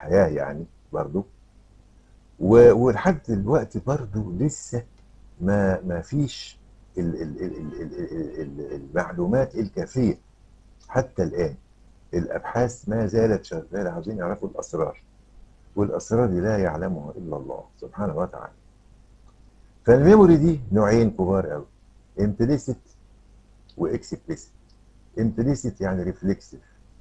الحياه يعني برضو و- ولحد دلوقتي برضو لسه ما ما فيش ال- ال- ال- ال- ال- ال- المعلومات الكافيه حتى الان الابحاث ما زالت شغاله عاوزين يعرفوا الاسرار والاسرار دي لا يعلمها الا الله سبحانه وتعالى فالميموري دي نوعين كبار قوي امبليسيت واكسبليسيت امبليسيت يعني ريفلكسيف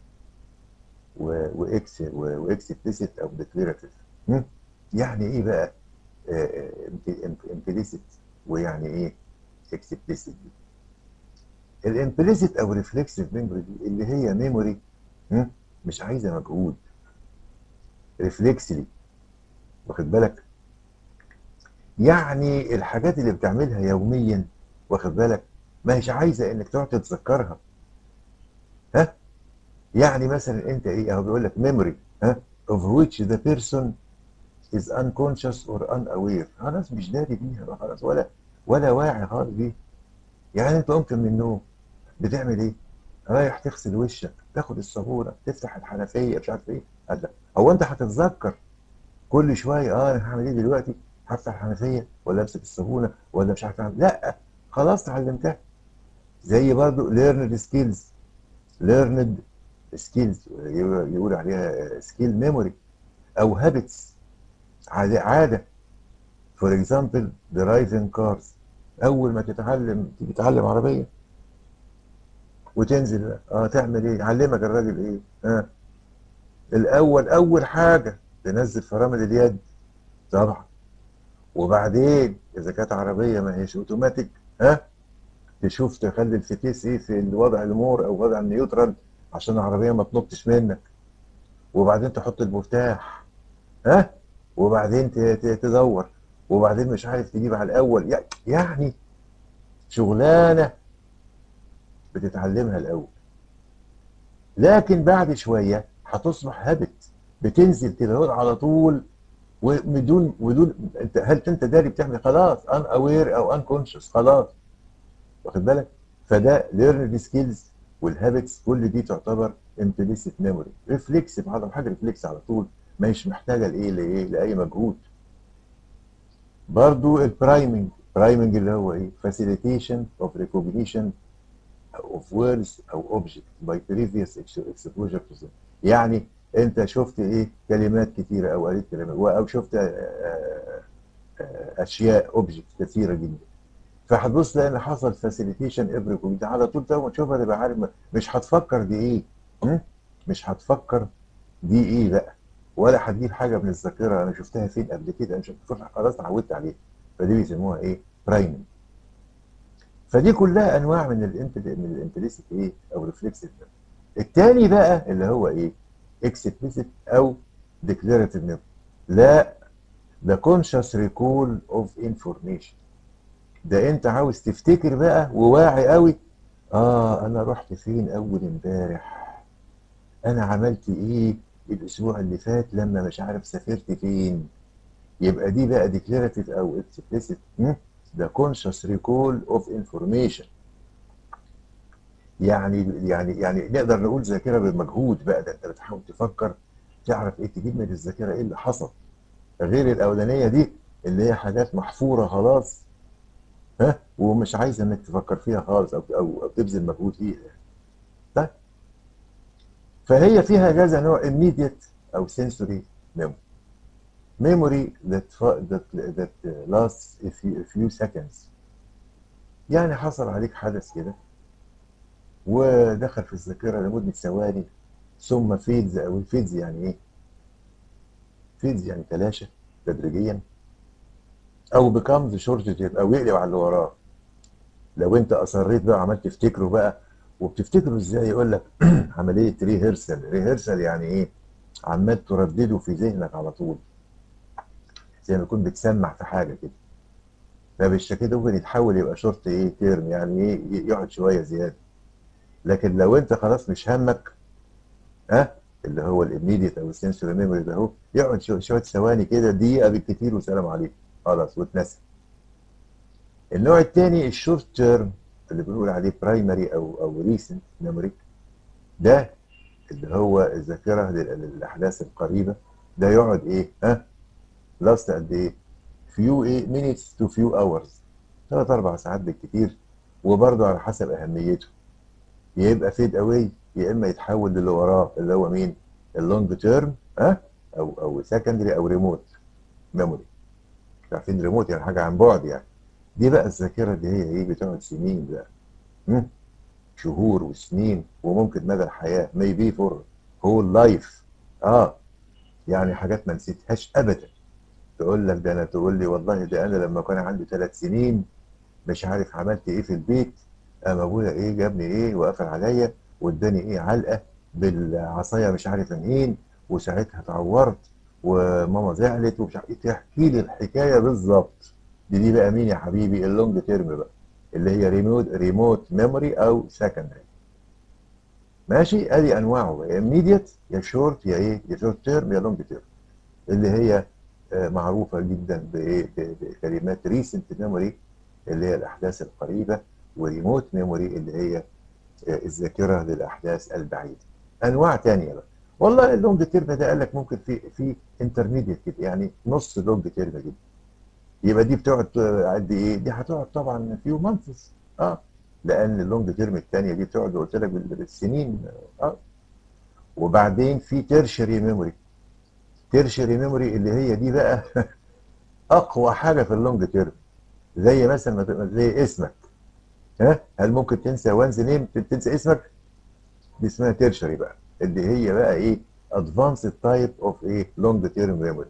واكس واكسبليسيت او ديكليراتيف يعني ايه بقى امبليسيت ويعني ايه اكسبليسيت دي الامبليسيت او ريفلكسيف ميموري دي اللي هي ميموري مش عايزه مجهود ريفلكسلي واخد بالك يعني الحاجات اللي بتعملها يوميا واخد بالك ما هيش عايزه انك تقعد تتذكرها ها يعني مثلا انت ايه اهو بيقول لك memory ها of which the person is unconscious or unaware خلاص مش داري بيها بقى خلاص ولا ولا واعي خالص بيها يعني انت قمت من النوم بتعمل ايه؟ رايح تغسل وشك تاخد الصابونه تفتح الحنفيه مش عارف ايه قال هو انت هتتذكر كل شويه اه انا هعمل ايه دلوقتي؟ هفتح الحنفيه ولا امسك الصابونه ولا مش عارف اعمل لا خلاص اتعلمتها زي برضو learned skills learned skills يقول عليها skill memory او habits عادة عادة for example driving cars اول ما تتعلم تيجي تتعلم عربية وتنزل اه تعمل ايه يعلمك الراجل ايه اه الاول اول حاجة تنزل فرامل اليد طبعا وبعدين اذا كانت عربية ما هيش اوتوماتيك ها تشوف تخلي الفتيس ايه في الوضع المور او وضع النيوترال عشان العربيه ما تنطش منك وبعدين تحط المفتاح ها وبعدين ت- ت- تدور وبعدين مش عارف تجيب على الاول يع- يعني شغلانه بتتعلمها الاول لكن بعد شويه هتصبح هابت بتنزل كده هو على طول وبدون بدون انت هل انت داري بتعمل خلاص ان اوير او ان كونشس خلاص واخد بالك فده ليرنينج سكيلز والهابتس كل دي تعتبر امبليسيت ميموري ريفلكس بعض حاجه ريفلكس على طول مش محتاجه لايه لايه لاي مجهود برضو البرايمنج برايمنج اللي هو ايه فاسيليتيشن اوف ريكوجنيشن اوف ووردز او اوبجكت باي بريفيوس اكسبوجر تو يعني انت شفت ايه كلمات كتيره او قريت كلمات او شفت آه، آه، آه، اشياء اوبجكت كثيره جدا فهتبص تلاقي ان حصل فاسيليتيشن افري كوميدي على طول اول ما تشوفها تبقى عارف مش هتفكر دي ايه م? مش هتفكر دي ايه بقى ولا هتجيب حاجه من الذاكره انا شفتها فين قبل كده مش هتفكر خلاص اتعودت عليها فدي بيسموها ايه برايمنج فدي كلها انواع من الانت من الامبليسيت ايه او ريفلكسيف التاني بقى اللي هو ايه اكسبليسيت او ديكلاراتيف ميموري لا ده كونشس ريكول اوف انفورميشن ده انت عاوز تفتكر بقى وواعي قوي اه انا رحت فين اول امبارح انا عملت ايه الاسبوع اللي فات لما مش عارف سافرت فين يبقى دي بقى ديكلاراتيف او اكسبليسيت ده كونشس ريكول اوف انفورميشن يعني يعني يعني نقدر نقول ذاكره بالمجهود بقى ده انت بتحاول تفكر تعرف ايه تجيب من الذاكره ايه اللي حصل غير الاولانيه دي اللي هي حاجات محفوره خلاص ها ومش عايز انك تفكر فيها خالص او او, أو تبذل مجهود فيها طيب فهي فيها كذا نوع immediate او sensory memory memory that that that lasts a few, a few seconds يعني حصل عليك حدث كده ودخل في الذاكره لمده ثواني ثم فيدز او الفيدز يعني ايه؟ فيدز يعني تلاشى تدريجيا او بيكامز شورت او يقلب على اللي وراه لو انت اصريت بقى عمال تفتكره بقى وبتفتكره ازاي يقول لك عمليه ريهرسل ريهرسل يعني ايه عمال تردده في ذهنك على طول زي ما يكون بتسمع في حاجه كده فبالشكل ده ممكن يتحول يبقى شورت ايه تيرم يعني ايه يقعد شويه زياده لكن لو انت خلاص مش همك ها اللي هو الاميديت او السنسوري ميموري ده اهو يقعد شويه ثواني كده دقيقه بالكثير وسلام عليكم خلاص واتنسى النوع الثاني الشورت تيرم اللي بنقول عليه برايمري او او ريسنت ميموري ده اللي هو الذاكره للاحداث القريبه ده يقعد ايه ها لاست قد ايه فيو ايه minutes تو فيو اورز ثلاث اربع ساعات بالكتير وبرضه على حسب اهميته يا يبقى فيد اواي يا اما يتحول للي وراه اللي هو مين اللونج تيرم ها او او سكندري او ريموت ميموري عارفين ريموت يعني حاجه عن بعد يعني دي بقى الذاكره اللي هي ايه بتقعد سنين بقى مم. شهور وسنين وممكن مدى الحياه maybe for whole life اه يعني حاجات ما نسيتهاش ابدا تقول لك ده انا تقول لي والله ده انا لما كان عندي ثلاث سنين مش عارف عملت ايه في البيت قام ابويا ايه جابني ايه وقفل عليا واداني ايه علقه بالعصايه مش عارف منين وساعتها اتعورت وماما زعلت ومش عارف ايه تحكي لي الحكايه بالظبط دي دي بقى مين يا حبيبي اللونج تيرم بقى اللي هي ريموت ريموت ميموري او سكندري ماشي ادي انواعه يا immediate يا شورت يا ايه يا شورت تيرم يا لونج تيرم اللي هي آه، معروفه جدا بايه ب- بكلمات ريسنت ميموري اللي هي الاحداث القريبه وريموت ميموري اللي هي آه، الذاكره للاحداث البعيده انواع تانية بقى والله اللونج تيرم ده قال لك ممكن في في انترميديت كده يعني نص لونج تيرم كده يبقى دي بتقعد قد ايه؟ دي هتقعد طبعا فيو مانثس اه لان اللونج تيرم الثانيه دي بتقعد قلت لك بال- بالسنين اه وبعدين في تيرشري ميموري تيرشري ميموري اللي هي دي بقى اقوى حاجه في اللونج تيرم زي مثلا ما تبقى زي اسمك ها هل ممكن تنسى وانز نيم تنسى اسمك دي اسمها تيرشري بقى اللي هي بقى ايه ادفانسد تايب اوف ايه لونج تيرم ميموري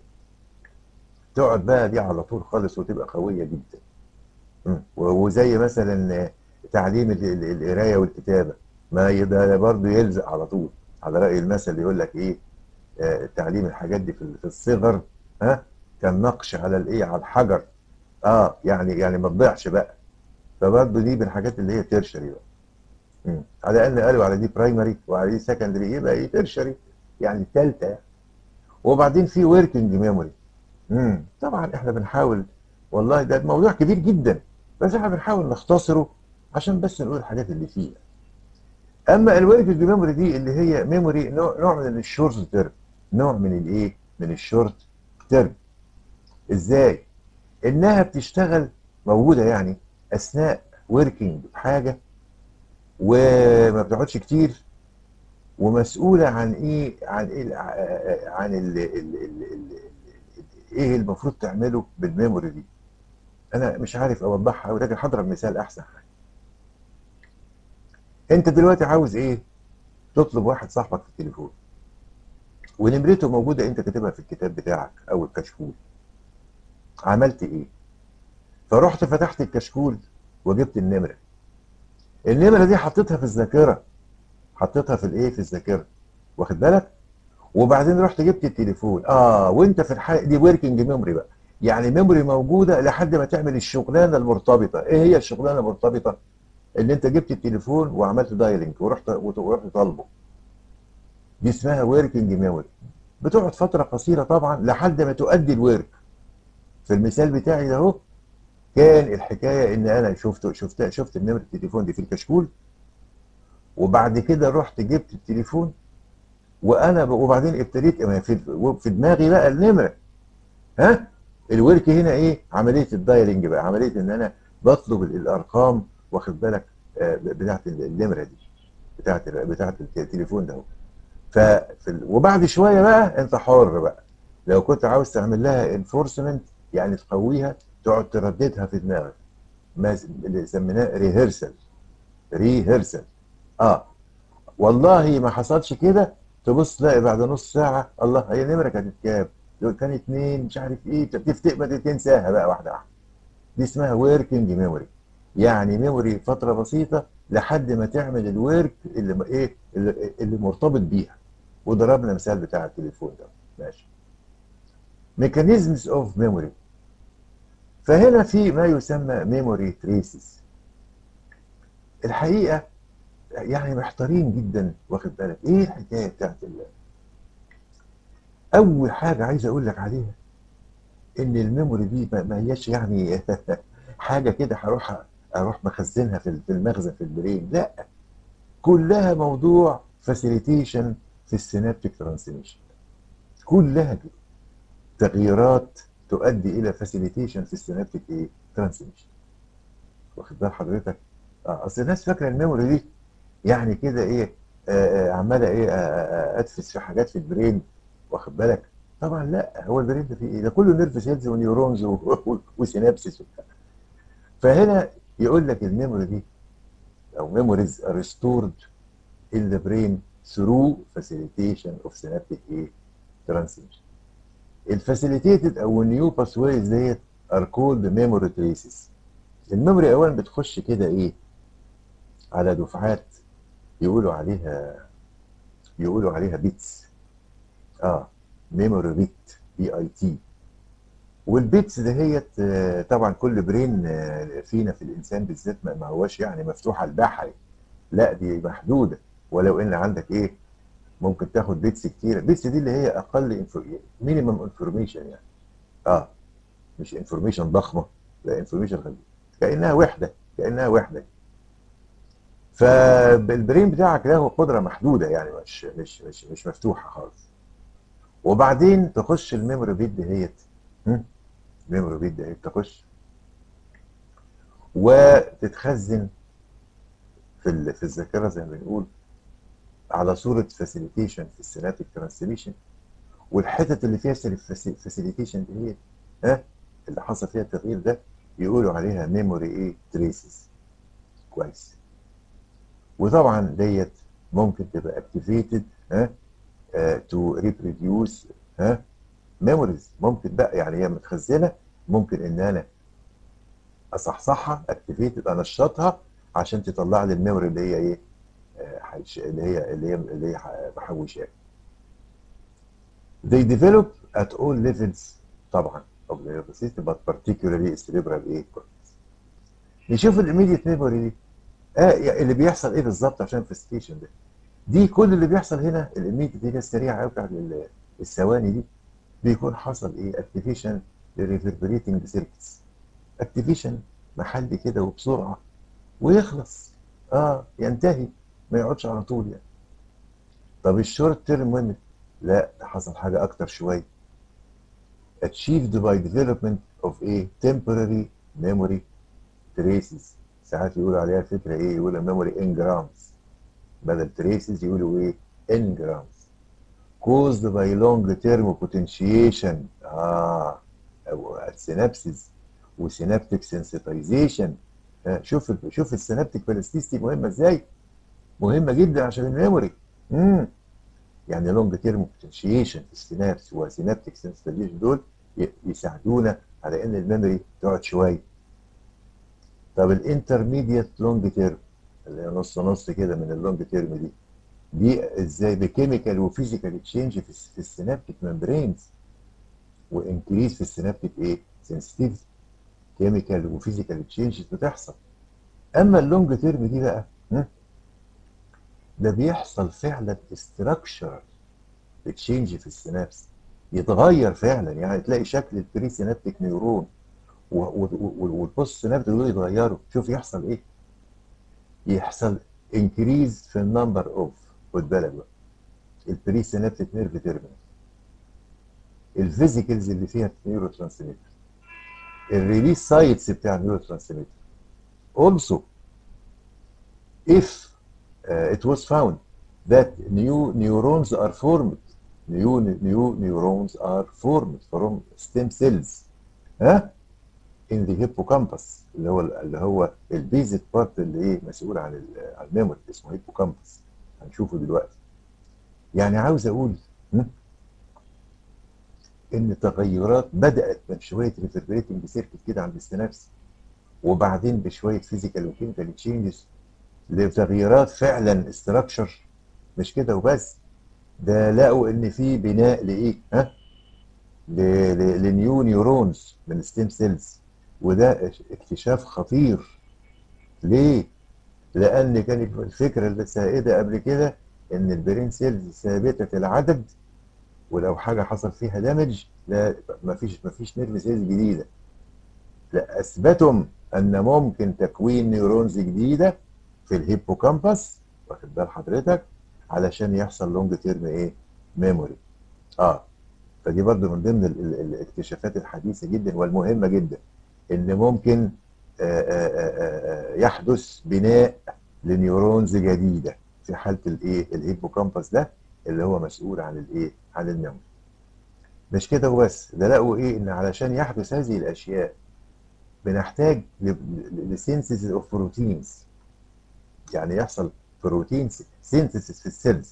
تقعد بقى دي على طول خالص وتبقى قويه جدا مم. و- وزي مثلا تعليم ال- ال- القرايه والكتابه ما ي- ده برضه يلزق على طول على راي المثل اللي يقول لك ايه آه، تعليم الحاجات دي في ال- في الصغر ها كان نقش على الايه على الحجر اه يعني يعني ما تضيعش بقى فبرضه دي من الحاجات اللي هي تيرشري بقى مم. على ان قالوا على دي برايمري وعلى دي سكندري يبقى ايه تيرشري يعني الثالثه يعني. وبعدين في وركينج ميموري امم طبعا احنا بنحاول والله ده موضوع كبير جدا بس احنا بنحاول نختصره عشان بس نقول الحاجات اللي فيه اما الوركينج ميموري دي اللي هي ميموري نوع, نوع من الشورت تيرم نوع من الايه من الشورت تيرم ازاي انها بتشتغل موجوده يعني اثناء وركينج حاجه وما بتقعدش كتير ومسؤوله عن ايه عن ايه عن ال ال ال ال ايه المفروض تعمله بالميموري دي انا مش عارف اوضحها ولكن هضرب مثال احسن انت دلوقتي عاوز ايه تطلب واحد صاحبك في التليفون ونمرته موجوده انت كاتبها في الكتاب بتاعك او الكشكول عملت ايه فرحت فتحت الكشكول وجبت النمره النمره دي حطيتها في الذاكره حطيتها في الايه في الذاكره واخد بالك وبعدين رحت جبت التليفون اه وانت في الحاله دي وركينج ميموري بقى يعني ميموري موجوده لحد ما تعمل الشغلانه المرتبطه ايه هي الشغلانه المرتبطه ان انت جبت التليفون وعملت دايلنج ورحت ورحت طالبه دي اسمها وركينج ميموري بتقعد فتره قصيره طبعا لحد ما تؤدي الورك في المثال بتاعي ده اهو كان الحكايه ان انا شفت شفت شفت نمره التليفون دي في الكشكول وبعد كده رحت جبت التليفون وانا ب... وبعدين ابتديت في في دماغي بقى النمره ها الورك هنا ايه عمليه الدايلنج بقى عمليه ان انا بطلب الارقام واخد بالك آه بتاعت النمره دي بتاعت بتاعت التليفون ده ف وبعد شويه بقى انت حر بقى لو كنت عاوز تعمل لها انفورسمنت يعني تقويها تقعد ترددها في دماغك ما اللي سميناه ريهرسل ريهرسل اه والله ما حصلش كده تبص تلاقي بعد نص ساعه الله هي النمره كانت كام؟ كان اتنين مش عارف ايه تفتقد تنساها بقى واحده واحده دي اسمها وركينج ميموري يعني ميموري فتره بسيطه لحد ما تعمل الورك اللي ايه اللي, اللي مرتبط بيها وضربنا مثال بتاع التليفون ده ماشي ميكانيزمز اوف ميموري فهنا في ما يسمى ميموري تريسز الحقيقه يعني محتارين جدا واخد بالك ايه الحكايه بتاعت الله اول حاجه عايز اقول لك عليها ان الميموري دي ما هياش يعني حاجه كده هروح اروح مخزنها في المخزن في البرين لا كلها موضوع فاسيليتيشن في السينابتيك ترانسميشن كلها تغييرات تؤدي الى فاسيليتيشن في السينابتيك ايه ترانسميشن واخد بال حضرتك اه اصل الناس فاكره الميموري دي يعني كده ايه آه آه عماله ايه آه آه ادفس في حاجات في البرين واخد بالك طبعا لا هو البرين ده فيه ايه ده كله نيرف سيلز ونيورونز وسينابسس وبتاع فهنا يقول لك الميموري دي او memories are restored in the brain through facilitation of synaptic ايه transmission الفاسيليتيتد او النيو باسويز ديت ار كولد ميموري تريسز الميموري اولا بتخش كده ايه على دفعات يقولوا عليها يقولوا عليها بيتس اه ميموري بيت بي اي تي والبيتس دهيت آه، طبعا كل برين آه، فينا في الانسان بالذات ما ما هوش يعني مفتوح على البحري لا دي محدوده ولو ان عندك ايه ممكن تاخد بيتس كتيره بيتس دي اللي هي اقل مينيمم انفورميشن يعني اه مش انفورميشن ضخمه لا انفورميشن خفيفه كانها وحده كانها وحده فالبرين بتاعك له قدره محدوده يعني مش مش مش مش مفتوحه خالص وبعدين تخش الميموري بيت دهيت هم؟ الميموري بيت دهيت تخش وتتخزن في ال- في الذاكره زي ما بنقول على صوره فاسيليتيشن في السينابتيك ترانسميشن والحتت اللي فيها فاسيليتيشن دي هي ها اللي حصل فيها التغيير ده يقولوا عليها ميموري ايه تريسز كويس وطبعا ديت ممكن تبقى اكتيفيتد ها تو ريبروديوس ها ميموريز ممكن بقى يعني هي متخزنه ممكن ان انا اصحصحها اكتيفيتد انشطها عشان تطلع لي الميموري اللي هي ايه آه، حيش- اللي هي اللي هي اللي هي ح- بحوشها they develop at all levels طبعا of the nervous system but particularly cerebral ايه cortex. نشوف الايميديت ميموري دي اه يعني اللي بيحصل ايه بالظبط عشان الفستيشن ده دي كل اللي بيحصل هنا الايميديت دي السريعه قوي بتاعت ال- الثواني دي بيكون حصل ايه اكتيفيشن للريفربريتنج سيركتس اكتيفيشن محلي كده وبسرعه ويخلص اه ينتهي ما يقعدش على طول يعني طب الشورت تيرم ميموري لا ده حصل حاجه اكتر شويه achieved by development of a temporary memory traces ساعات يقولوا عليها فكره ايه يقولوا memory engrams بدل traces يقولوا ايه engrams caused by long term potentiation اه او synapses وسينابتيك sensitization آه شوف ال- شوف السينابتيك بلاستيستي مهمه ازاي مهمه جدا عشان الميموري امم يعني لونج تيرم بوتنشيشن في السينابس وسينابتيك سنسيتيفيشن دول ي- يساعدونا على ان الميموري تقعد شويه طب الانترميديت لونج تيرم اللي هي نص نص كده من اللونج تيرم دي دي ازاي بكيميكال وفيزيكال تشينج في, الس- في السينابتيك ممبرينز وانكريز في السينابتيك ايه سنسيتيفيتي كيميكال وفيزيكال تشينجز بتحصل اما اللونج تيرم دي بقى هم؟ ده بيحصل فعلا استراكشر تشينج في السينابس يتغير فعلا يعني تلاقي شكل البري سينابتيك نيورون و- و- و- والبوست سينابتيك دول يتغيروا شوف يحصل ايه يحصل انكريز في النمبر اوف خد بالك بقى البري سينابتيك نيرف تيرمينال الفيزيكلز اللي فيها نيورو ترانسميتر الريليس سايتس بتاع النيورو ترانسميتر also if uh, it was found that new neurons are formed new new neurons are formed from stem cells ها in the hippocampus اللي هو اللي هو البيزك بارت اللي ايه مسؤول عن ال- عن الميموري اسمه هيبوكامبس هنشوفه دلوقتي يعني عاوز اقول م? ان تغيرات بدات من شويه ريفربريتنج سيركت كده عند السينابس وبعدين بشويه فيزيكال وكيميكال تشينجز لتغييرات فعلا استراكشر مش كده وبس ده لقوا ان في بناء لايه ها ل- ل- لنيو نيورونز من ستيم سيلز وده اكتشاف خطير ليه لان كانت الفكره اللي سائده قبل كده ان البرين سيلز ثابته العدد ولو حاجه حصل فيها دامج لا مفيش مفيش نيرف سيلز جديده لا اثبتم ان ممكن تكوين نيورونز جديده في الهيبوكامبس واخد بال حضرتك علشان يحصل لونج تيرم ايه ميموري اه فدي برضو من ضمن ال- ال- الاكتشافات الحديثه جدا والمهمه جدا ان ممكن آه، آه، آه، آه، يحدث بناء لنيورونز جديده في حاله الايه الهيبوكامبس ده اللي هو مسؤول عن الايه عن الميموري مش كده وبس ده لقوا ايه ان علشان يحدث هذه الاشياء بنحتاج لسينثيسيس اوف بروتينز يعني يحصل بروتين سينثيسيس في السيلز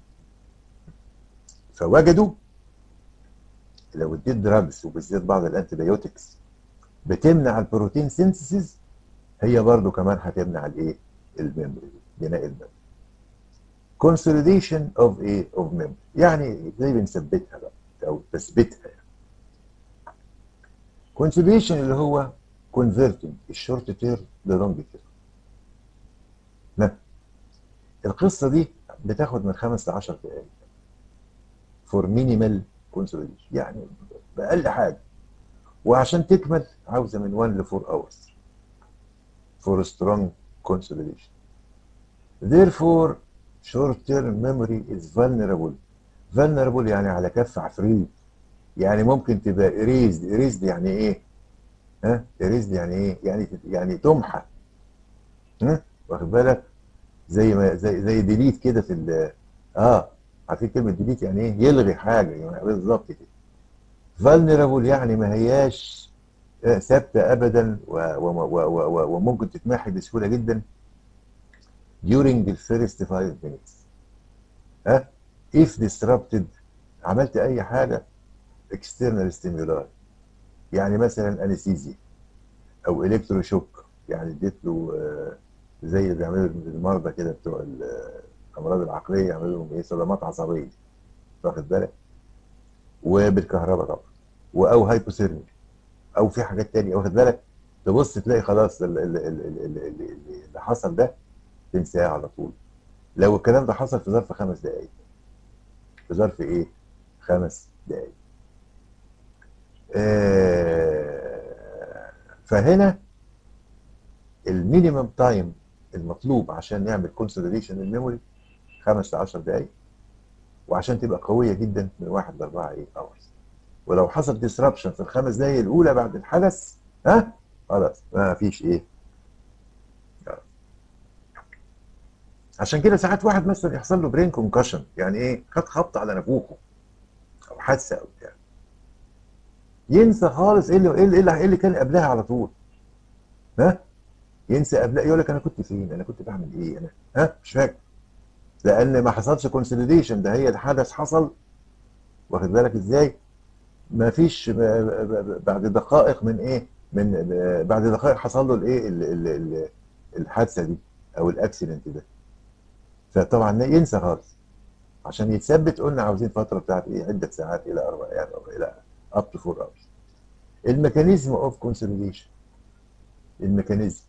فوجدوا لو اديت دراجز وبالذات بعض الانتيبيوتكس بتمنع البروتين سينثيسيس هي برضو كمان هتمنع الايه الميموري بناء الميموري consolidation of ايه of memory يعني زي بنثبتها بقى او تثبيتها يعني. consolidation اللي هو converting الشورت تير للونج تير لا القصه دي بتاخد من خمس ل 10 دقائق فور مينيمال consolidation يعني باقل حاجه وعشان تكمل عاوزه من 1 ل 4 اورز for strong consolidation therefore short term memory is vulnerable vulnerable يعني على كف عفريت يعني ممكن تبقى erased erased يعني ايه ها erased يعني ايه يعني يعني تمحى ها واخد بالك زي ما زي زي ديليت كده في ال اه عارفين كلمه ديليت يعني ايه يلغي حاجه يعني بالظبط كده vulnerable يعني ما هياش آه، ثابته ابدا و- و- و- و- و- وممكن تتمحي بسهوله جدا during the first five minutes ها if disrupted عملت اي حاجه external stimuli يعني مثلا انستيزيا او الكترو شوك يعني اديت له آه، زي اللي بيعملوا المرضى كده بتوع ال- الامراض العقليه يعملوا لهم ايه صدمات عصبيه واخد بالك وبالكهرباء طبعا و- او هايبوثيرميا او في حاجات تانية واخد بالك تبص تلاقي خلاص ال- ال- ال- ال- ال- ال- اللي حصل ده تنساه على طول لو الكلام ده حصل في ظرف خمس دقائق في ظرف ايه خمس دقائق آه فهنا المينيمم تايم المطلوب عشان نعمل كونسوليديشن للميموري خمس ل 10 دقائق وعشان تبقى قويه جدا من واحد لاربعه ايه اورز ولو حصل ديسربشن في الخمس دقائق الاولى بعد الحدث ها خلاص ما فيش ايه عشان كده ساعات واحد مثلا يحصل له برين كونكشن يعني ايه خد خبط على نافوخه او حادثه او بتاع ينسى خالص ايه اللي ايه اللي, إيه اللي كان قبلها على طول ها ينسى قبلها يقول لك انا كنت فين انا كنت بعمل ايه انا ها مش فاكر لان ما حصلش كونسوليديشن ده هي الحدث حصل واخد بالك ازاي ما فيش بعد دقائق من ايه من بعد دقائق حصل له الايه ال- ال- ال- الحادثه دي او الاكسيدنت ده فطبعا ينسى خالص عشان يتثبت قلنا عاوزين فتره بتاعت ايه عده ساعات الى اربع ايام او الى اب تو 4 اورز الميكانيزم اوف كونسوليديشن الميكانيزم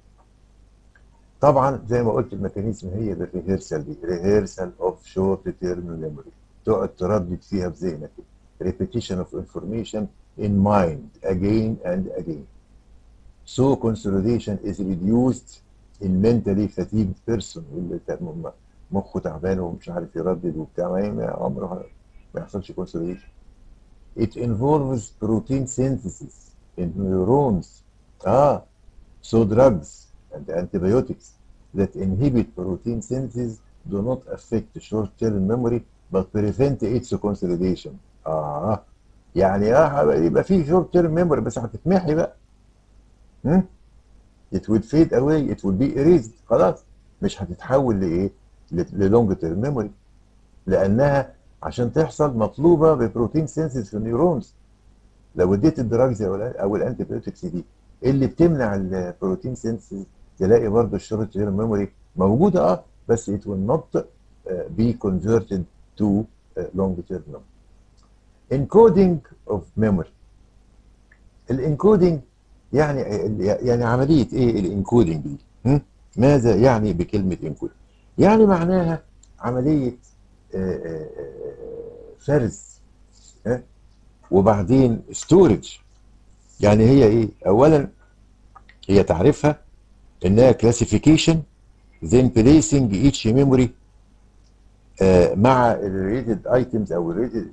طبعا زي ما قلت الميكانيزم هي الريهرسال دي ريهرسال اوف شورت تيرم ميموري تقعد تردد فيها في ذهنك repetition of information in mind again and again so consolidation is reduced in mentally fatigued person اللي م- مخه تعبان ومش عارف يردد وبتاع ما ما عمره ما يحصلش consolidation it involves protein synthesis in neurons ah so drugs and antibiotics that inhibit protein synthesis do not affect short-term memory but prevent its consolidation اه يعني اه يبقى في short-term memory بس هتتمحي بقى هم؟ it will fade away it will be erased خلاص مش هتتحول لايه للونج تيرم ميموري لانها عشان تحصل مطلوبه ببروتين سينسز في النيورونز لو اديت الدراجز او ال او الانتي بيوتكس دي اللي بتمنع البروتين سينسز تلاقي برضه الشورت تيرم ميموري موجوده اه بس it will not uh, be converted to uh, long term memory encoding of memory الانكودنج يعني يعني عمليه ايه الانكودنج دي هم؟ ماذا يعني بكلمه انكودنج يعني معناها عمليه آه، آه، آه، فرز ها؟ وبعدين ستورج يعني هي ايه اولا هي تعريفها انها كلاسيفيكيشن then placing each memory آه، مع الريليتد ايتمز او الريليتد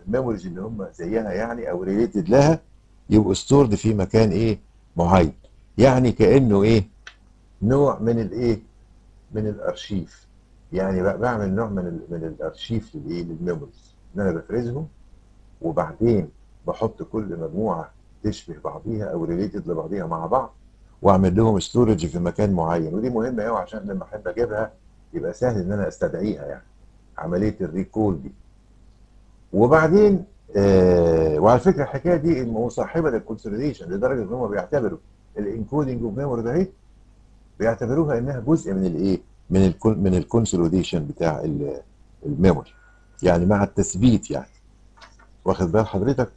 الميموريز اللي هم زيها يعني او ريليتد لها يبقوا ستورد في مكان ايه معين يعني كانه ايه نوع من الايه من الارشيف يعني بقى بعمل نوع من ال من الارشيف للايه للميموريز ان انا بفرزهم وبعدين بحط كل مجموعه تشبه بعضيها او ريليتد لبعضيها مع بعض واعمل لهم ستورج في مكان معين ودي مهمه قوي عشان لما احب اجيبها يبقى سهل ان انا استدعيها يعني عمليه الريكول دي وبعدين آه وعلى فكره الحكايه دي مصاحبه للكونسوليديشن لدرجه ان هم بيعتبروا الانكودنج اوف ميموري ده اهي بيعتبروها انها جزء من الايه من الكون من الكونسوليديشن بتاع الميموري يعني مع التثبيت يعني واخد بال حضرتك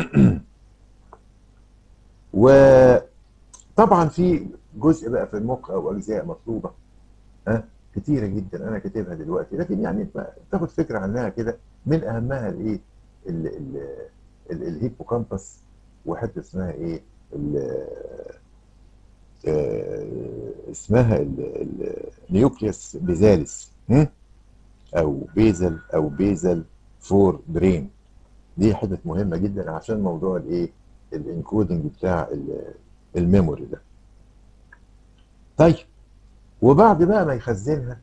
وطبعا في جزء بقى في المخ او اجزاء مطلوبه ها كتيره جدا انا كاتبها دلوقتي لكن يعني تاخد فكره عنها كده من اهمها الايه الهيبوكامبس وحته اسمها ايه اسمها النيوكليوس بيزاليس او بيزل او بيزل فور برين دي حتت مهمه جدا عشان موضوع الايه الانكودنج بتاع الميموري ده طيب وبعد بقى ما يخزنها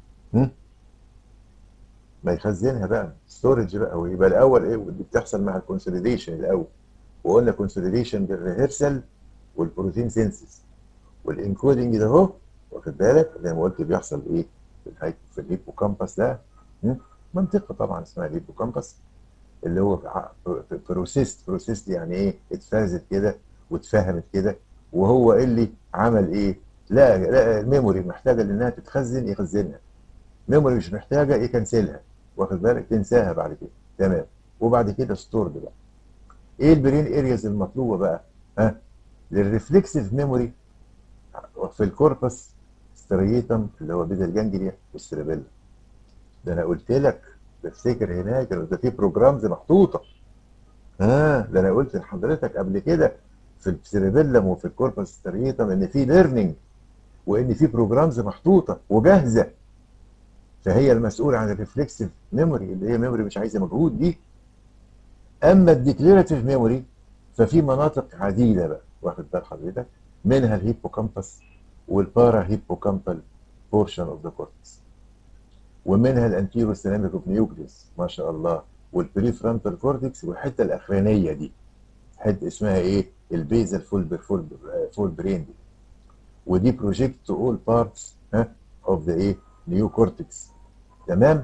ما يخزنها بقى ستورج بقى ويبقى الاول ايه ودي بتحصل مع الكونسوليديشن الاول وقلنا كونسوليديشن بالريهرسال والبروتين سينسز والانكودنج ده اهو واخد بالك زي ما قلت بيحصل ايه في في الهيبوكامبس ده منطقه طبعا اسمها الهيبوكامبس اللي هو بروسيست بروسيست يعني ايه اتفازت كده واتفهمت كده وهو اللي عمل ايه لا لا الميموري محتاجه لانها تتخزن يخزنها ميموري مش محتاجه يكنسلها واخد بالك تنساها بعد كده تمام وبعد كده ستورد بقى ايه البرين ارياز المطلوبه بقى ها للريفلكسيف ميموري في الكوربس ستريتم اللي هو بيتا الجانجليا والسيربيلا ده انا قلت لك تفتكر هناك ده في بروجرامز محطوطه ها ده انا قلت لحضرتك قبل كده في السيربيلم وفي الكوربس ستريتم ان في ليرنينج وان في بروجرامز محطوطه وجاهزه فهي المسؤوله عن الريفلكسيف ميموري اللي هي ميموري مش عايزه مجهود دي اما الديكليراتيف ميموري ففي مناطق عديده بقى واخد بال حضرتك منها الهيبوكامبس والبارا هيبوكامبال بورشن اوف ذا كورتكس ومنها الانتيرو سيراميك اوف نيوكليوس ما شاء الله والبري فرونتال كورتكس والحته الاخرانيه دي حته اسمها ايه البيزل فول فول فول برين دي ودي بروجكت تو اول بارتس ها اوف ذا ايه نيو كورتكس تمام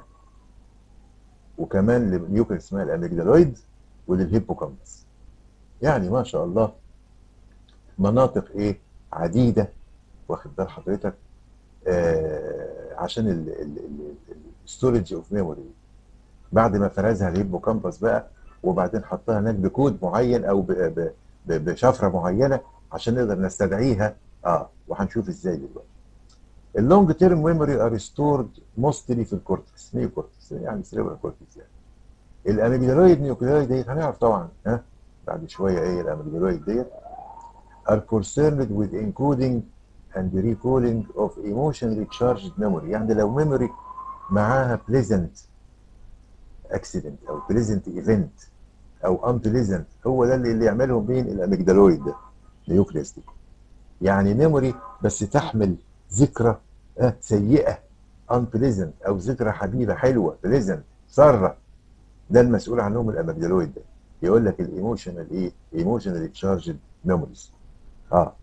وكمان لنيوكليس اسمها الاميجدالويد وللهيبوكامبس يعني ما شاء الله مناطق ايه عديده واخد بال حضرتك آه عشان الستورج اوف ميموري بعد ما فرزها الهيبوكامبس بقى وبعدين حطها هناك بكود معين او ب ب ب بشفره معينه عشان نقدر نستدعيها اه وهنشوف ازاي دلوقتي اللونج تيرم ميموري ار ستورد موستلي في الكورتكس نيو كورتكس يعني سيريبرال كورتكس يعني الاميجدالويد نيوكليويد ديت هنعرف طبعا ها بعد شويه ايه الاميجدالويد ديت are concerned with encoding and recalling of emotionally charged memory يعني لو memory معاها pleasant accident او pleasant event او unpleasant هو ده اللي, اللي يعملهم بين الاميجدالويد ده نيوكليس دي يعني ميموري بس تحمل ذكرى آه سيئه unpleasant او ذكرى حبيبه حلوه pleasant ساره ده المسؤول عنهم الاميجدالويد ده يقول لك الايموشنال ايه ايموشنالي تشارجد ميموريز اه,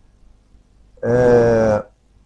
آه.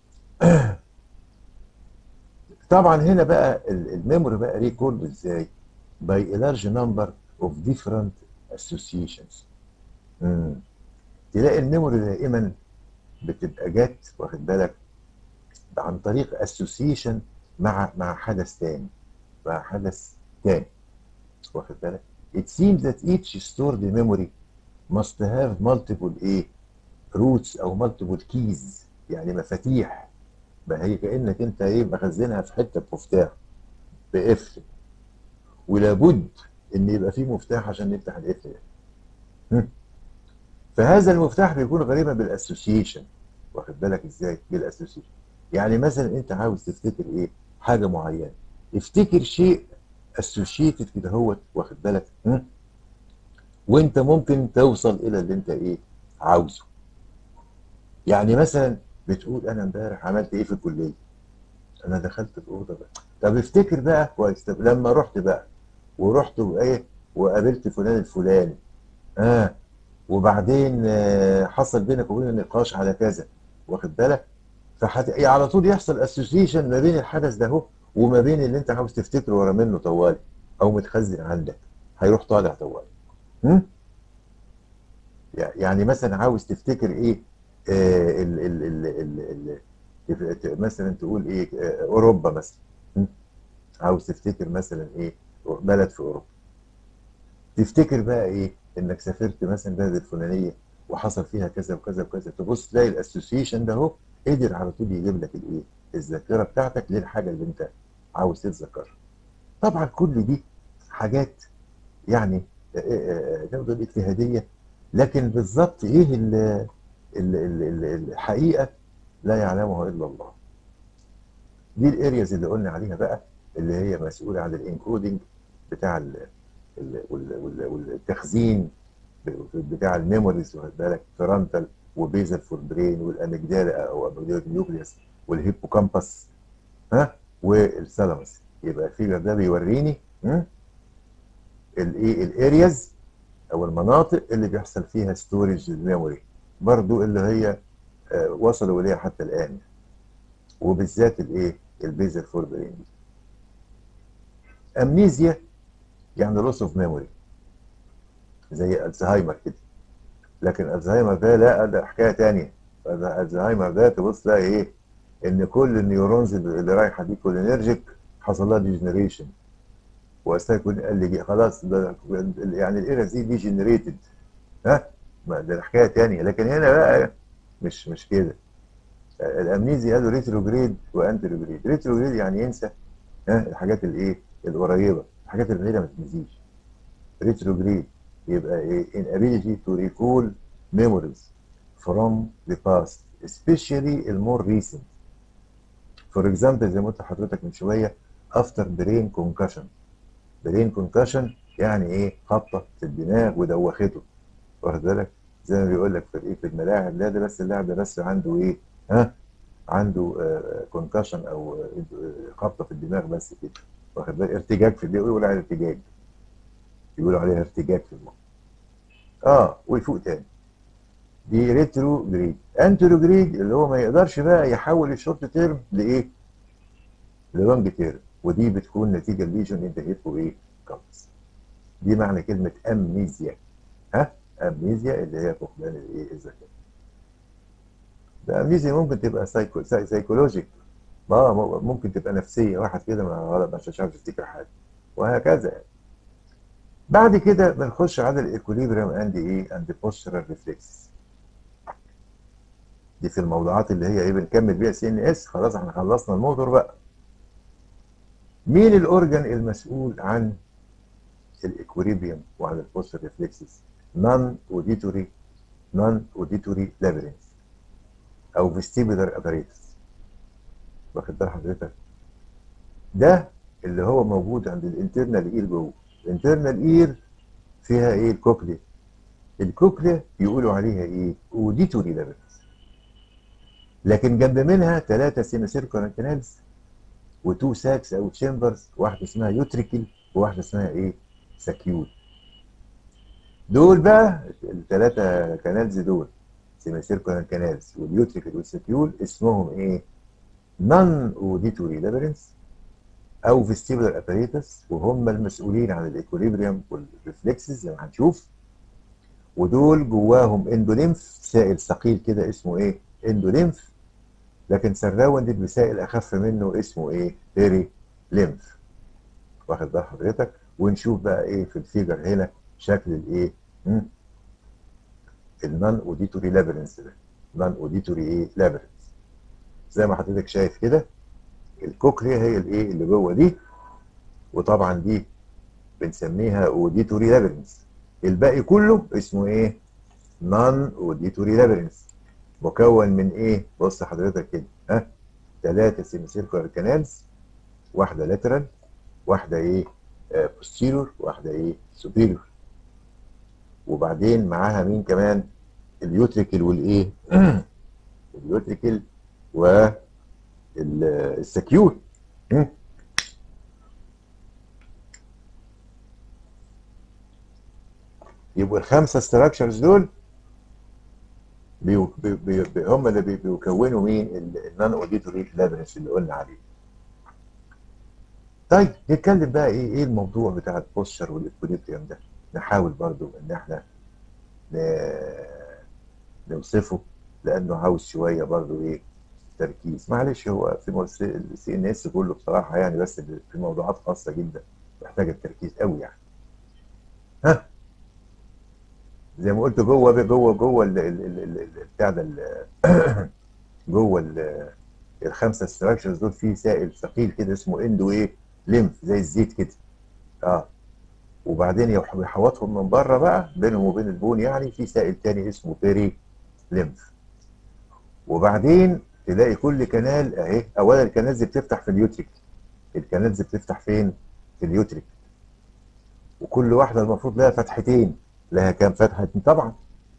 طبعا هنا بقى الميموري بقى ريكورد ازاي by a large number of different associations مم. تلاقي الميموري دائما بتبقى جت واخد بالك عن طريق association مع مع حدث تاني مع حدث تاني واخد بالك it seems that each stored memory must have multiple ايه روتس او مالتيبل كيز يعني مفاتيح ما هي كانك انت ايه مخزنها في حته بمفتاح بقفل ولابد ان يبقى في مفتاح عشان نفتح القفل ده فهذا المفتاح بيكون غالبا بالاسوسيشن واخد بالك ازاي بالاسوسيشن يعني مثلا انت عاوز تفتكر ايه حاجه معينه افتكر شيء اسوشيتد كده هو واخد بالك وانت ممكن توصل الى اللي انت ايه عاوزه يعني مثلا بتقول انا امبارح عملت ايه في الكليه انا دخلت الاوضه بقى طب افتكر بقى كويس طب لما رحت بقى ورحت وايه وقابلت فلان الفلاني اه وبعدين آه حصل بينك وبينه نقاش على كذا واخد بالك فحت... يعني على طول يحصل اسوسيشن ما بين الحدث ده هو وما بين اللي انت عاوز تفتكره ورا منه طوالي او متخزن عندك هيروح طالع طوالي هم؟ يعني مثلا عاوز تفتكر ايه آه ال ال ال ال ال مثلا تقول ايه آه اوروبا مثلا هم؟ عاوز تفتكر مثلا ايه بلد في اوروبا تفتكر بقى ايه انك سافرت مثلا بلد الفلانيه وحصل فيها كذا وكذا وكذا تبص تلاقي الاسوسيشن ده اهو قدر على طول يجيب لك الايه الذاكره بتاعتك للحاجه اللي انت عاوز تتذكرها طبعا كل دي حاجات يعني نقدر اجتهاديه لكن بالظبط ايه ال ال ال الحقيقه لا يعلمها الا الله دي الارياز اللي قلنا عليها بقى اللي هي مسؤوله عن الانكودنج بتاع ال والتخزين بتاع الميموريز واخد بالك فرونتال وبيزل فور برين والاميجدالا او اميجدالا نيوكليوس والهيبوكامبس ها والثالاموس يبقى الفيجر ده بيوريني الايه الارياز او المناطق اللي بيحصل فيها ستورج للميموري برضو اللي هي آه وصلوا اليها حتى الان وبالذات الايه البيزل فور برين امنيزيا يعني لوس اوف ميموري زي الزهايمر كده لكن الزهايمر ده لا ده حكايه ثانيه الزهايمر ده تبص تلاقي ايه ان كل النيورونز اللي رايحه دي كولينرجيك حصل لها ديجنريشن واستيكون قال لي خلاص ده يعني الايرا دي ديجنريتد ها ده حكايه ثانيه لكن هنا بقى مش مش كده الامنيزيا قالوا ريتروجريد وانتروجريد ريتروجريد يعني ينسى ها الحاجات الايه القريبه الحاجات البعيده ما تنسيش ريتروجريد يبقى ايه inability to recall memories from the past especially المور recent for example زي ما قلت لحضرتك من شويه after brain concussion brain concussion يعني ايه خبطه في الدماغ ودوخته واخد بالك زي ما بيقول لك في ايه في الملاعب لا ده بس اللاعب ده بس عنده ايه ها عنده كونكشن او خبطه في الدماغ بس كده واخد بالك ارتجاج في بيقولوا عليه ارتجاج يقولوا عليها ارتجاج في المخ اه ويفوق تاني دي ريترو جريد انترو جريد اللي هو ما يقدرش بقى يحول الشورت تيرم لايه؟ للونج تيرم ودي بتكون نتيجه الليجن انت هيتفو ايه؟ كامس دي معنى كلمه امنيزيا ها؟ امنيزيا اللي هي فقدان الايه؟ الذاكره الامنيزيا ممكن تبقى سايكو سايكولوجيك اه ممكن تبقى نفسيه واحد كده ما مش عارف يفتكر حاجه وهكذا يعني بعد كده بنخش على الايكوليبريم اند ايه اند بوسترال ريفلكس دي في الموضوعات اللي هي ايه بنكمل بيها سي ان اس خلاص احنا خلصنا الموتور بقى مين الاورجن المسؤول عن الايكوليبريم وعن البوسترال ريفلكسز نون اوديتوري نون اوديتوري لابرينث او فيستيبولار اباريتس واخد بال حضرتك ده اللي هو موجود عند الانترنال اير جوه الانترنال اير فيها ايه الكوكليا الكوكليا يقولوا عليها ايه اوديتوري لابرينث لكن جنب منها ثلاثه سيميسيركولار كانالز وتو ساكس او تشامبرز واحده اسمها يوتريكل وواحده اسمها ايه ساكيول دول بقى الثلاثه كانالز دول سيميسيركولار كانالز واليوتريكل والساكيول اسمهم ايه نون اوديتوري لابرينث او فيستيبولار اباريتس وهم المسؤولين عن الايكوليبريم والريفلكسز زي ما هنشوف ودول جواهم اندوليمف سائل ثقيل كده اسمه ايه اندوليمف لكن سراوندد بسائل اخف منه اسمه ايه بيري ليمف واخد بال حضرتك ونشوف بقى ايه في الفيجر هنا شكل الايه النون اوديتوري لابرينث ده نون اوديتوري ايه لابرينث زي ما حضرتك شايف كده الكوكليا هي الايه اللي جوه دي وطبعا دي بنسميها اوديتوري لابرينث الباقي كله اسمه ايه نون اوديتوري لابرينث مكون من ايه بص حضرتك كده ها ثلاثه سيميسيركولار كانالز واحده لاترال واحده ايه بوستيرور واحده ايه سوبيريور وبعدين معاها مين كمان اليوتريكل والايه اليوتريكل والسكيور يبقوا الخمسه ستراكشرز دول بيو بي بي بي هم اللي بي بيكونوا مين النون اوديتوري لابرنس اللي قلنا عليه طيب نتكلم بقى ايه ايه الموضوع بتاع البوستشر والاكوليبريم ده نحاول برضو ان احنا نوصفه لانه عاوز شويه برضو ايه تركيز معلش هو في السي ان اس كله بصراحه يعني بس في موضوعات خاصه جدا محتاجه التركيز قوي يعني ها زي ما قلت جوه جوه جوه بتاع ده جوه الخمسه ستراكشرز دول في سائل ثقيل كده اسمه اندو ايه ليمف زي الزيت كده اه وبعدين يحوطهم من بره بقى بينهم وبين البون يعني في سائل تاني اسمه بيري ليمف وبعدين تلاقي كل كنال اهي اولا الكنال دي بتفتح في اليوتريك الكنال دي بتفتح فين في اليوتريك وكل واحده المفروض لها فتحتين لها كام فتحه طبعا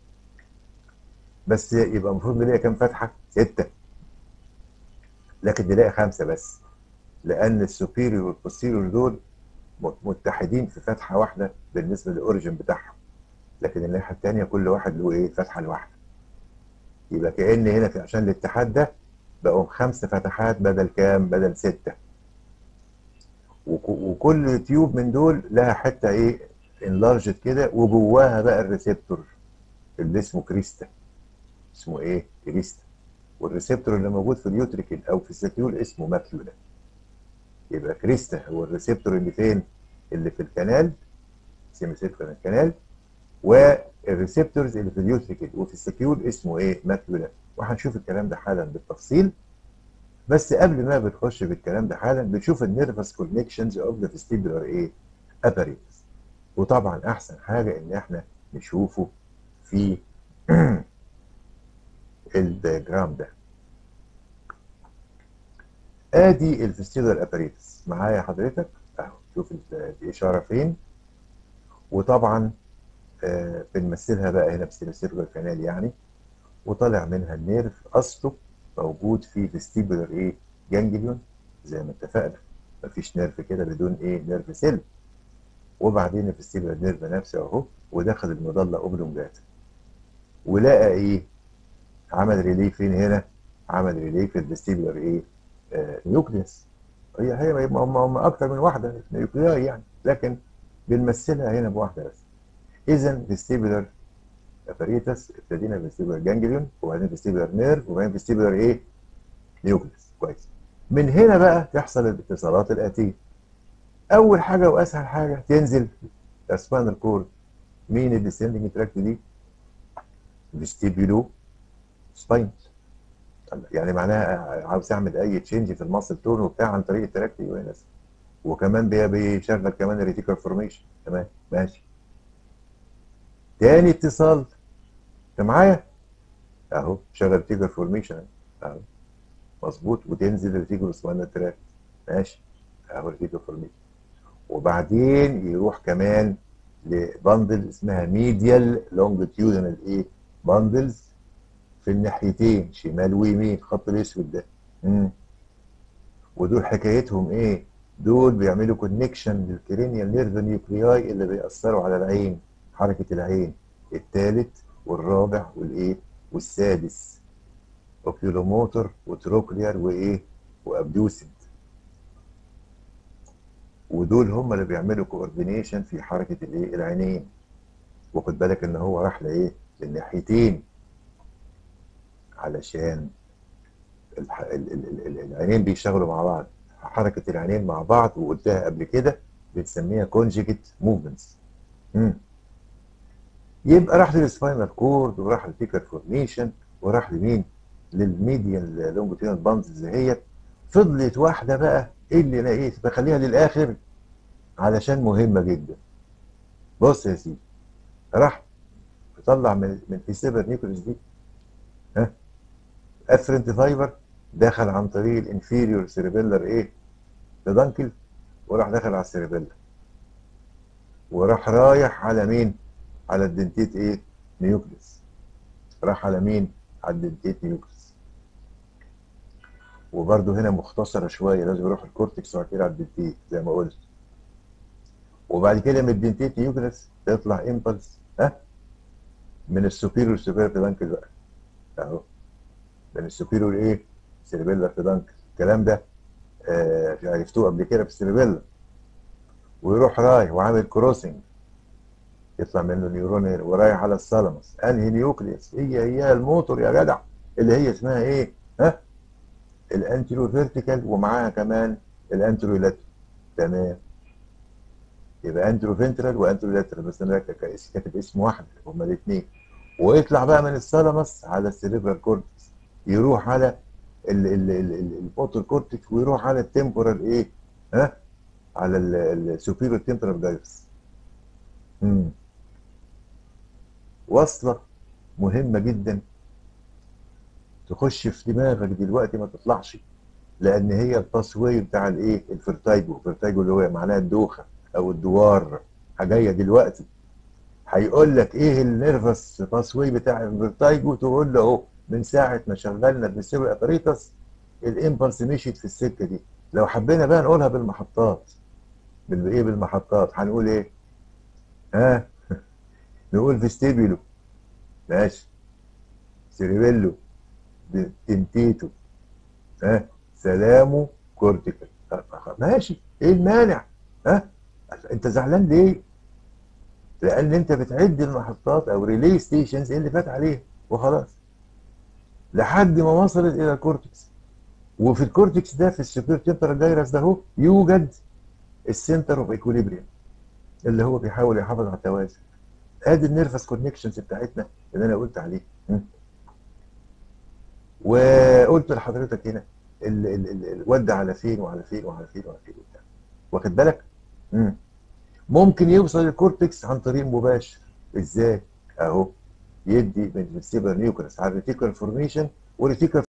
بس يبقى المفروض نلاقي كام فتحه سته لكن نلاقي خمسه بس لان السوبيريور والبوستيريور دول متحدين في فتحه واحده بالنسبه للاوريجن بتاعهم لكن الناحيه الثانيه كل واحد له ايه فتحه لوحده يبقى كان هنا في عشان الاتحاد ده بقوا خمس فتحات بدل كام بدل سته وكل تيوب من دول لها حته ايه انلارجت كده وجواها بقى الريسبتور اللي اسمه كريستا اسمه ايه كريستا والريسبتور اللي موجود في اليوتريكل او في السكيول اسمه ماكيولا يبقى كريستا هو الريسبتور اللي فين اللي في الكنال سيمي سيركل كانال والريسبتورز اللي في اليوتريكل وفي السكيول اسمه ايه ماكيولا وهنشوف الكلام ده حالا بالتفصيل بس قبل ما بنخش بالكلام ده حالا بنشوف النيرفس كونكشنز اوف ذا فيستيبولار ايه اباريتس وطبعا احسن حاجه ان احنا نشوفه في الدياجرام ده ادي الفيستيبولار اباريتس معايا حضرتك اهو شوف الاشاره فين وطبعا آه بنمثلها بقى هنا بالسيركلر كانال يعني وطالع منها النيرف اصله موجود في فيستيبولار ايه جانجليون زي ما اتفقنا مفيش نيرف كده بدون ايه نيرف سيل وبعدين الفيستيبولار نيرف نفسه اهو ودخل المظله اوبلونجاتا ولقى ايه عمل ريلي فين هنا عمل ريلي في الفيستيبولار ايه آه نيوكليوس هي هي هم هم اكتر من واحده نيوكلياي يعني لكن بنمثلها هنا بواحده بس اذا فيستيبولار اباريتس ابتدينا فيستيبولار جانجليون وبعدين فيستيبولار نيرف وبعدين فيستيبولار ايه نيوكليوس كويس من هنا بقى تحصل الاتصالات الاتيه اول حاجه واسهل حاجه تنزل السباينال كورد مين الديسندنج تراكت دي فيستيبولو سباين يعني معناها عاوز اعمل اي تشينج في الماسل تون وبتاع عن طريق التراكت يو ان اس وكمان بيشغل كمان الريتيكال فورميشن تمام ماشي تاني اتصال انت معايا اهو شغل ريتيكال فورميشن اهو مظبوط وتنزل الريتيكال سباينال تراكت ماشي اهو الريتيكال فورميشن وبعدين يروح كمان لبندل اسمها ميديال لونجيتيودنال ايه باندلز في الناحيتين شمال ويمين الخط الاسود ده امم ودول حكايتهم ايه دول بيعملوا كونكشن للكرينيال نيرف نيوكلياي اللي بيأثروا على العين حركه العين الثالث والرابع والايه والسادس اوكيولوموتور وتروكليار وايه وابدوسنت ودول هم اللي بيعملوا كوردينيشن في حركه الايه العينين وخد بالك ان هو راح لايه للناحيتين علشان الح... ال... ال... ال... العينين بيشتغلوا مع بعض حركه العينين مع بعض وقلتها قبل كده بنسميها كونجيجيت موفمنتس يبقى راح للسباينال كورد وراح للتيكر فورميشن وراح لمين للميديان لونجيتيودنال باندز دهيت فضلت واحده بقى ايه اللي لقيت بخليها للاخر علشان مهمه جدا بص يا سيدي راح طلع من من السيبر نيوكليس دي ها افرنت فايبر دخل عن طريق الانفيريور سيربيلر ايه لدانكل وراح دخل على السيربيلر وراح رايح على مين على الدنتيت ايه نيوكليس راح على مين على الدنتيت نيوكليس وبرده هنا مختصره شويه لازم يروح الكورتكس وبعد كده على الدنتيت زي ما قلت وبعد كده من الدنتيت نيوكليس تطلع امبلس ها من السوبيريور سوبيريور بلانكل بقى اهو من السوبيريور ايه سيربيلر بلانكل الكلام ده آه عرفتوه قبل كده في السيربيلر ويروح رايح وعامل كروسنج يطلع منه نيورون ورايح على الثالاموس انهي نيوكليوس هي هي الموتور يا جدع اللي هي اسمها ايه ها الانترو فيرتيكال ومعاها كمان الانترو لاترال تمام يبقى انترو فنترال وانترو لاترال بس انا كاتب اسم واحد هما الاثنين ويطلع بقى من الثالاموس على السيريبرال كورتكس يروح على الموتور كورتكس ويروح على التمبورال ايه ها على السوبيريور تمبورال جايرس امم وصله مهمه جدا تخش في دماغك دلوقتي ما تطلعش لان هي التصوير بتاع الايه الفرتايجو الفرتايجو اللي هو معناها الدوخه او الدوار جايه دلوقتي هيقول لك ايه النيرفس باسوي بتاع الفرتايجو تقول له اهو من ساعه ما شغلنا الفيستيبل اباريتس الامبلس مشيت في السكه دي لو حبينا بقى نقولها بالمحطات بالايه بالمحطات هنقول ايه ها نقول فيستيبيلو ماشي سيريبيلو تنتيتو ها سلامو كورتيكال ماشي ايه المانع ها انت زعلان ليه لان انت بتعد المحطات او ريلي ستيشنز اللي فات عليها وخلاص لحد ما وصلت الى الكورتكس وفي الكورتكس ده في السوبر تمبرال جايرس ده اهو يوجد السنتر اوف ايكوليبريم اللي هو بيحاول يحافظ على التوازن ادي النيرفس كونكشنز بتاعتنا اللي انا قلت عليه وقلت لحضرتك هنا الود على فين وعلى فين وعلى فين وعلى فين وبتاع واخد بالك؟ مم. ممكن يوصل للكورتكس عن طريق مباشر ازاي؟ اهو يدي من السيبر نيوكلس على الريتيكولار فورميشن والريتيكولار